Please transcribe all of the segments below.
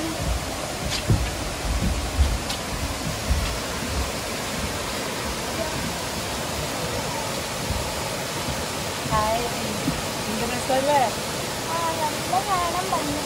Hi എന്ത് രസമല്ലേ ആ, നല്ല കാണാൻ ഭംഗി.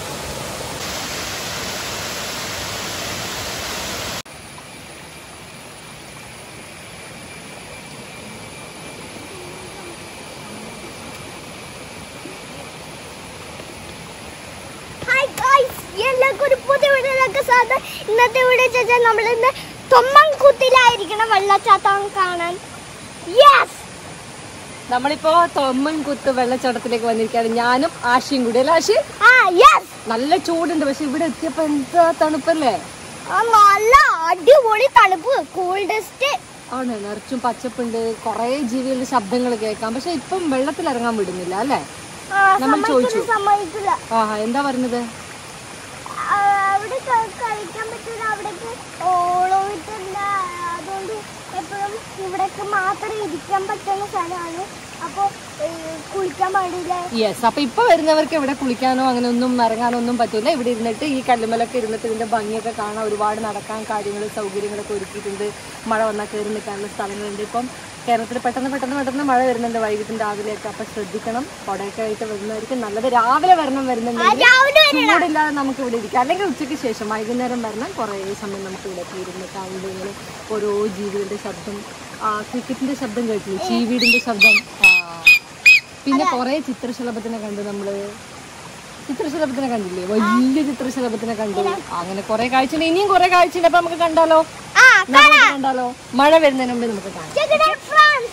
ഹായ് ഗൈസ് എല്ലാവർക്കും ഒരു പുതിയ വീഡിയോയിലേക്ക് സ്വാഗതം ഇന്നത്തെ വീഡിയോ ചോദിച്ചാൽ നമ്മൾ ഇന്ന് തൊമ്മൻകുത്തിലായിരിക്കണം വെള്ളച്ചാട്ടം കാണാൻ യെസ് നമ്മളിപ്പോ തൊമ്മൻ കുത്ത് വെള്ളച്ചാട്ടത്തിലേക്ക് വന്നിരിക്കുകയാണ് ഞാനും ആശയും കൂടി അല്ലേ ആശി ആ യെസ് നല്ല ചൂടുണ്ട് പക്ഷെ ഇവിടെ എത്തിയപ്പോ എന്താ തണുപ്പല്ലേ ആ നല്ല അടിപൊളി തണുപ്പ് കൂൾഡസ്റ്റ് ആണ് നിറച്ചും പച്ചപ്പുണ്ട് കുറേ ജീവികളുടെ ശബ്ദങ്ങൾ കേൾക്കാം പക്ഷെ ഇപ്പം വെള്ളത്തിൽ ഇറങ്ങാൻ വിടുന്നില്ല അല്ലേ നമ്മൾ ചോദിച്ചു. സമ്മതിക്കില്ല ആഹാ എന്താ പറഞ്ഞത് ആ, അവിടെ ക- കളിക്കാൻ പറ്റൂല അവിടേക്ക് ഓളോയിട്ടില്ല അതുകൊണ്ട് എപ്പോഴും ഇവിടേക്ക് മാത്രം ഇരിക്കാൻ പറ്റുന്ന സ്ഥലമാണ് അപ്പോൾ കുളിക്കാൻ പാടില്ല യെസ് അപ്പൊ ഇപ്പൊ വരുന്നവർക്ക് ഇവിടെ കുളിക്കാനോ അങ്ങനെ ഒന്നും ഇറങ്ങാനോ ഒന്നും പറ്റൂല ഇവിടെ ഇരുന്നിട്ട് ഈ കല്ലുമലൊക്കെ ഇരുന്നിട്ട് ഇതിന്റെ ഭംഗിയൊക്കെ കാണാൻ ഒരുപാട് നടക്കാൻ കാര്യങ്ങൾ സൗകര്യങ്ങളൊക്കെ ഒരുക്കിയിട്ടുണ്ട് മഴ വന്നാൽ കയറി നിൽക്കാനുള്ള സ്ഥലങ്ങളുണ്ട് ഇപ്പം കേരളത്തിൽ പെട്ടെന്ന് പെട്ടെന്ന് പെട്ടെന്ന് മഴ വരുന്നുണ്ട് വൈകിട്ടും രാവിലെയൊക്കെ അപ്പൊ ശ്രദ്ധിക്കണം കുടയൊക്കെ ആയിട്ട് വരുന്നവർക്ക് നല്ലത് രാവിലെ വരണം വരുന്നുണ്ടെങ്കിൽ രാവിലെ ചൂടില്ലാതെ നമുക്ക് ഇവിടെ ഇരിക്കാം അല്ലെങ്കിൽ ഉച്ചയ്ക്ക് ശേഷം വൈകുന്നേരം വരണം കുറേ സമയം നമുക്ക് ഇവിടെ ഇരുന്ന് കണ്ട് ഇങ്ങനെ ഓരോ ജീവികളുടെ ശബ്ദം ആ ക്രിക്കറ്റിന്റെ ശബ്ദം കേട്ടില്ലേ ചീവീടിന്റെ ശബ്ദം ആ പിന്നെ കുറേ ചിത്രശലഭത്തിനെ കണ്ടു നമ്മള് ചിത്രശലഭത്തിനെ കണ്ടില്ലേ വലിയ ചിത്രശലഭത്തിനെ കണ്ടു അങ്ങനെ കുറെ കാഴ്ചയുണ്ട് ഇനിയും കുറെ കാഴ്ചയുണ്ട് അപ്പൊ നമുക്ക് കണ്ടാലോ ആ നമുക്ക് കണ്ടാലോ മഴ വരുന്നതിന് മുമ്പ് നമുക്ക് കാണാം check it out, friends.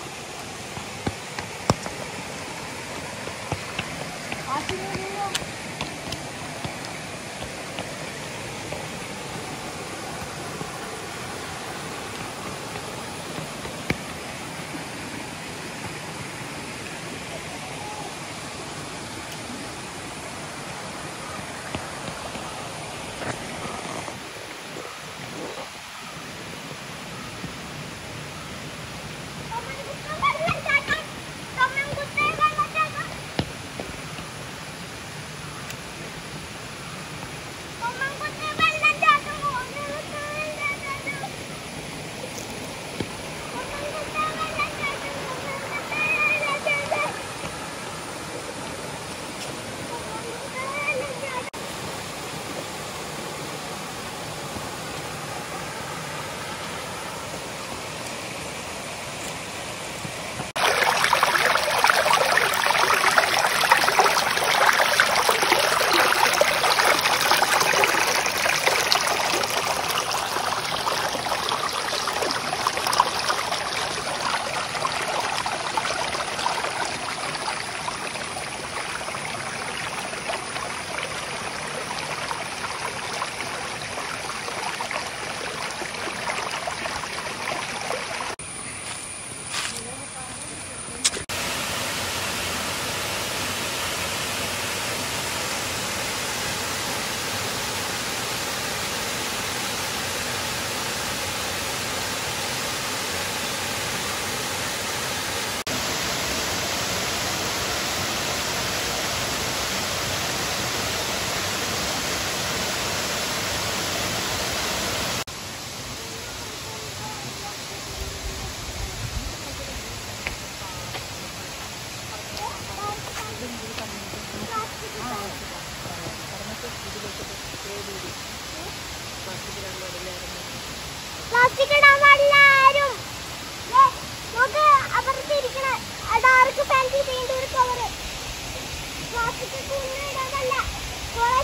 Plastic ഇടാൻ പാടില്ല ആരും ദേ, നോക്ക് അപ്പുറത്ത് ഇരിക്കണ ഡാർക്ക് ഫാൻസി പെയിന്റ് ഒരു കവറ് പ്ലാസ്റ്റിക് ഒന്നും ഇടാതല്ല കുറെ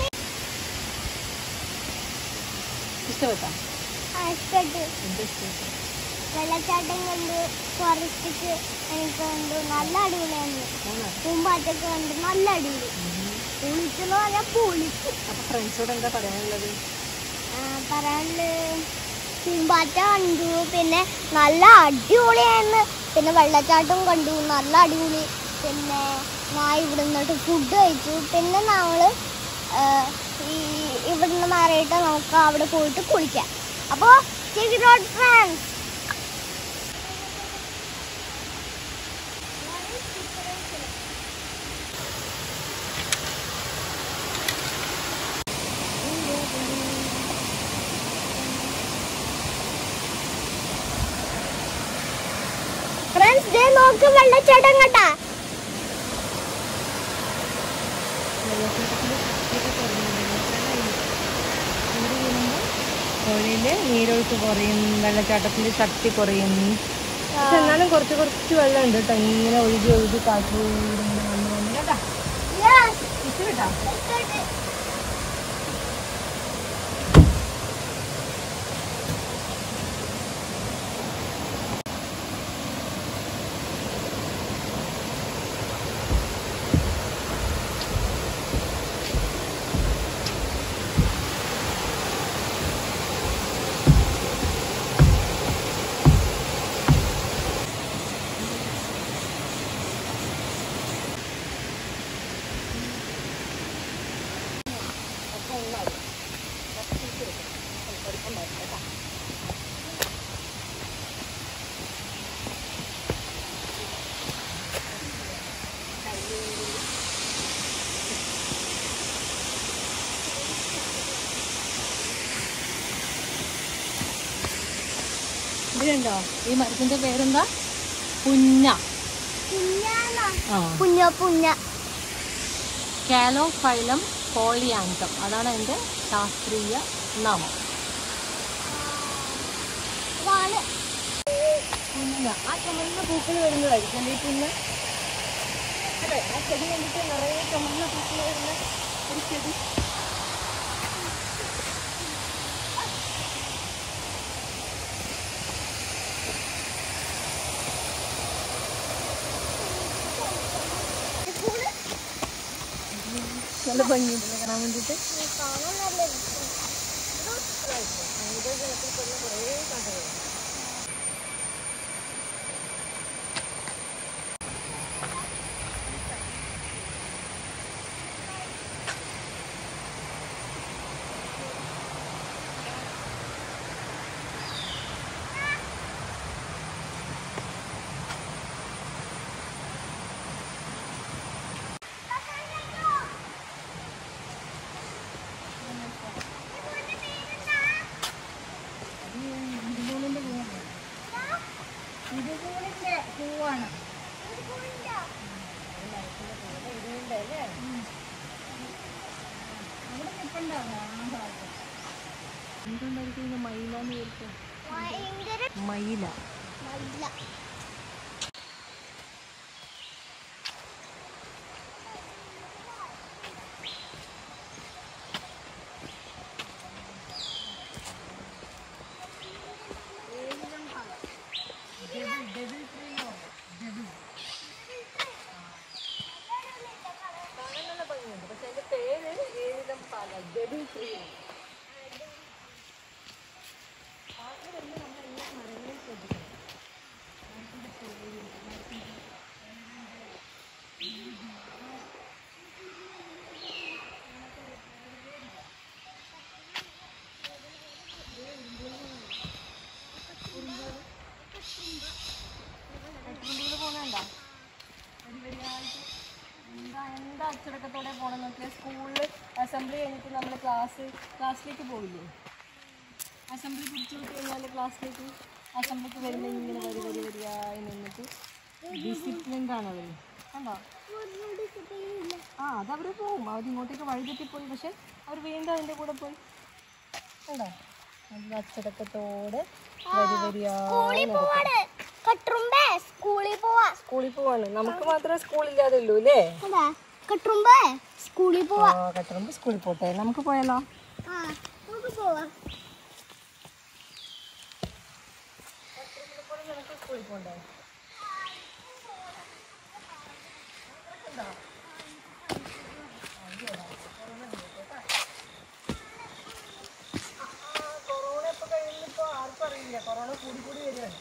ഇഷ്ടപ്പെട്ടാ ഇഷ്ടപ്പെട്ടു എന്താ ഇഷ്ടപ്പെട്ടു വെള്ളച്ചാട്ടം കണ്ടു ഫോറസ്റ്റ് എനിക്ക് കണ്ടു നല്ല അടിപൊളിയായിരുന്നു ആണോ? പൂമ്പാറ്റൊക്കെ കണ്ടു നല്ല അടിപൊളി പൊളിച്ചെന്ന് പറഞ്ഞാൽ പൊളിച്ചു അപ്പൊ ഫ്രണ്ട്സോട് എന്താ പറയാനുള്ളത് ആ, പറയാനുള്ളത് പൂമ്പാറ്റ കണ്ടു പിന്നെ നല്ല അടിപൊളിയായിരുന്നു പിന്നെ വെള്ളച്ചാട്ടം കണ്ടു നല്ല അടിപൊളി പിന്നെ ഞാൻ ഇവിടെ നിന്നിട്ട് ഫുഡ് കഴിച്ചു പിന്നെ ഞങ്ങൾ ഈ ഇവിടുന്ന് മാറിയിട്ട് നമുക്ക് അവിടെ പോയിട്ട് കുളിക്കാം അപ്പോൾ റോഡ് ഫ്രണ്ട്സ് നോക്ക് വെള്ളച്ചാട്ടം കേട്ടാ പുഴയില് നീരൊഴുക്ക് കുറയും വെള്ളച്ചാട്ടത്തിന്റെ ശക്തി കുറയും പക്ഷെ എന്നാലും കുറച്ച് കുറച്ച് വെള്ളം ഉണ്ട് കേട്ടോ ഇങ്ങനെ ഒഴുകി ഒഴുകി കാറ്റൂടെ ഇങ്ങനെ വന്ന് വന്ന് കേട്ടാ ഇച്ചിരി കേട്ടാ ഇതിലുണ്ടോ ഈ മരത്തിന്റെ പേരെന്താ പുന്ന ആ പുഞ്ഞ പുഞ്ഞ കാലോഫൈലം പോളിയാന്തം അതാണ് അതിന്റെ ശാസ്ത്രീയ നാമം ഇതാണ് പുന്ന ആ ചുമന്ന പൂക്കൾ വരുന്നതായിരിക്കും ഈ പുന്ന അതെ ആ ചെടി കണ്ടിട്ട് നിറയെ ചുമന്ന പൂക്കൾ വരുന്ന ഒരു ചെടി നല്ല ഭംഗിയുണ്ടല്ലേ കാണാൻ വേണ്ടിയിട്ട് കാണാൻ നല്ല ഇതുകൂടിന്റെ പൂവാണ് എന്തുകൊണ്ടായിരിക്കും ഇത് മയിലാന്ന് വിചാരിച്ചത് ഭയങ്കര മയില നല്ല കാണാൻ നല്ല ഭംഗിയുണ്ട് പക്ഷെ അതിന്റെ പേര് ഏഴിലം പാല ഡെബിൾ ട്രീ പോകുന്നുണ്ടോ എന്താ എന്താ അച്ചടക്കത്തോടെ പോകണം നോക്കിയാൽ സ്കൂളിൽ അസംബ്ലി കഴിഞ്ഞിട്ട് നമ്മൾ ക്ലാസ് ക്ലാസ്സിലേക്ക് പോയില്ലേ അസംബ്ലി പിടിച്ചു വിട്ട് കഴിഞ്ഞാൽ ക്ലാസ്സിലേക്ക് അസംബ്ലിക്ക് വരുമ്പോൾ ഇങ്ങനെ വരി വരി വരിയായി നിന്നിട്ട് ഡിസിപ്ലിൻഡ് ആണ് അവർ കണ്ടോ ആ അതവർ പോവും അവർ ഇങ്ങോട്ടേക്ക് വഴിതെറ്റിപ്പോയി പക്ഷെ അവർ വീണ്ടും അതിൻ്റെ കൂടെ പോയി കണ്ടോ നല്ല അച്ചടക്കത്തോടെ വരി വരിയായി സ്കൂളിൽ പോവാണ് കട്ടുറുമ്പേ സ്കൂളിൽ പോവാ സ്കൂളിൽ പോവാണ് നമുക്ക് മാത്രമേ സ്കൂളില്ലാതെ ഉള്ളൂ അല്ലേ അതാ കട്ടുറുമ്പേ സ്കൂളിൽ പോവാ ആ കട്ടുമ്പ് സ്കൂളിൽ പോട്ടെ നമുക്ക് പോയാലോ ആ നമുക്ക് പോവാ സ്കൂളിൽ പോണ്ടേ കൊറോണ ഇപ്പൊ കഴിഞ്ഞിപ്പോ ആർക്കും അറിയില്ല കൊറോണ കൂടി കൂടി വരികയാണ്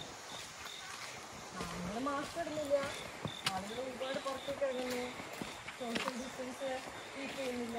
നമ്മൾ മാസ്ക് ഇടുന്നില്ല ആളുകൾ ഒരുപാട് പുറത്തേക്ക് ഇറങ്ങുന്നു സോഷ്യൽ ഡിസ്റ്റൻസ് കീപ്പ് ചെയ്യുന്നില്ല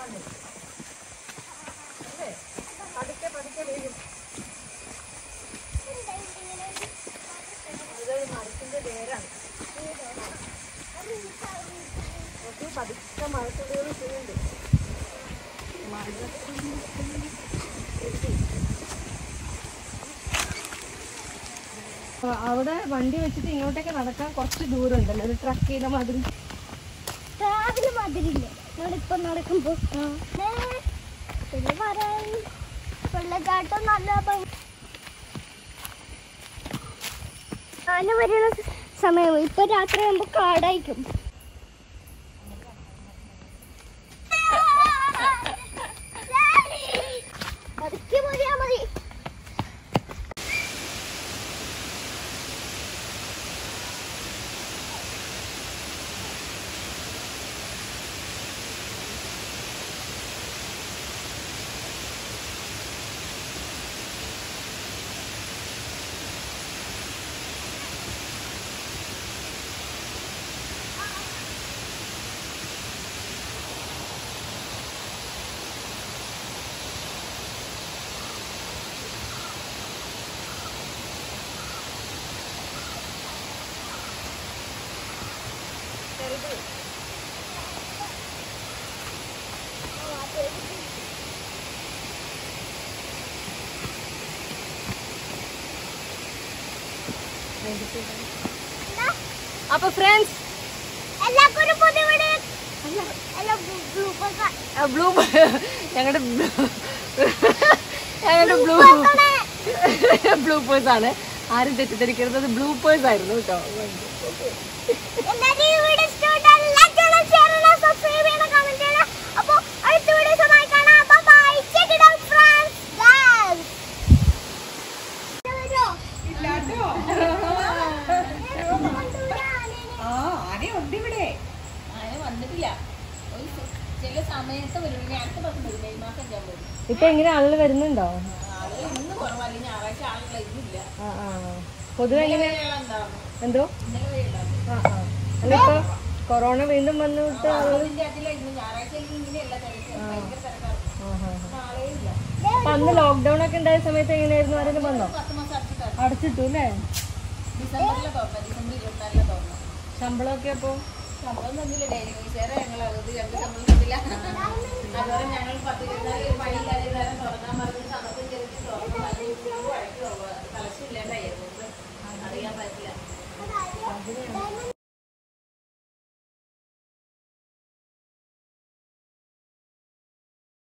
അല്ലേ പതുക്കെ പതുക്കെ വീഴും ഇതൊരു മരത്തിന്റെ വേരാണ് നോക്കൂ പതുക്കെ മഴത്തുള്ളികൾ ചെയ്യുന്നുണ്ട് മഴ ആ, അവിടെ വണ്ടി വെച്ചിട്ട് ഇങ്ങോട്ടേക്ക് നടക്കാൻ കുറച്ച് ദൂരം ഉണ്ടല്ലോ ഒരു ട്രക്ക് ചെയ്ത മാതിരി രാവിലെ മതിരില്ലേ ഞാനിപ്പൊ നടക്കുമ്പോ ഏ, പിന്നെ പറയാൻ വെള്ളച്ചാട്ടം നല്ല ഭംഗി ആന വരുന്ന സമയം ഇപ്പൊ രാത്രി ആകുമ്പോ കാടായിരിക്കും പതുക്കെ പോയാ മതി അപ്പൊ ഫ്രണ്ട്സ് എല്ലാവർക്കും ഒരു പുതിയ വീഡിയോ അല്ല ബ്ലൂബേഴ്സ് ബ്ലൂ ഞങ്ങളുടെ ഞങ്ങളുടെ ബ്ലൂ ബ്ലൂപ്പേഴ്സ് ആണ് ആരും തെറ്റിദ്ധരിക്കരുത് ബ്ലൂപ്പേഴ്സ് ആയിരുന്നു കേട്ടോ എന്തായാലും ഈ വീഡിയോ ഇഷ്ടപ്പെട്ടാൽ ലൈക്ക് ചെയ്യണം ഷെയർ ചെയ്യണം സബ്സ്ക്രൈബ് ചെയ്യണം കമന്റ് ചെയ്യണം അപ്പോൾ അടുത്ത വീഡിയോസുമായി കാണാം bye check it out friends guys ആ ആനയുണ്ട് ഇവിടെ ആന വന്നിട്ടില്ല ഒരു സ- ചില സമയത്ത് വരും ഇനി അടുത്ത മാസം വരും മെയ് മാസം ഞാൻ വരും ഇപ്പൊ എങ്ങനെ ആളുകൾ വരുന്നുണ്ടോ ആളുകൾ ഇന്ന് കുറവല്ല ഞായറാഴ്ച ആളുകൾ ഇന്നില്ല ആ ആ പൊതുവെ എങ്ങനെ ഉണ്ടാവും എന്തോ ഇന്നലെ വരെ ഉണ്ടാവും ആ ആ അല്ല ഇപ്പൊ കൊറോണ വീണ്ടും വന്നിട്ട് ആളുകൾ അതിന്റെ അതില ഇന്ന് ഞായറാഴ്ച ഇങ്ങനെയല്ല തിരക്ക് ഭയങ്കര തിരക്കാണ് അപ്പൊ ആളേ ഇല്ല അപ്പൊ അന്ന് ലോക്ക്ഡൌൺ ഒക്കെ ഉണ്ടായ സമയത്ത് എങ്ങനെയായിരുന്നു ആരെങ്കിലും വന്നോ പത്ത് മാസം അടച്ചിട്ടാണ് അടച്ചിട്ടു അല്ലേ ഡിസംബറിലെ തുറന്നു ഡിസംബർ ഇരുപത്തിനാലിലെ തുറന്നു ശമ്പളമൊക്കെ അപ്പൊ ശമ്പളം തന്നില്ല ഡെയിലി വീശേറെ ഞങ്ങൾ അത് ഞങ്ങൾക്ക് ശമ്പളം തന്നില്ല അതുപോലെ ഞങ്ങൾ പത്ത് ഇരുപത്തിനാല് പണിയില്ലാതെ നേരം തുറക്കാൻ പറഞ്ഞ്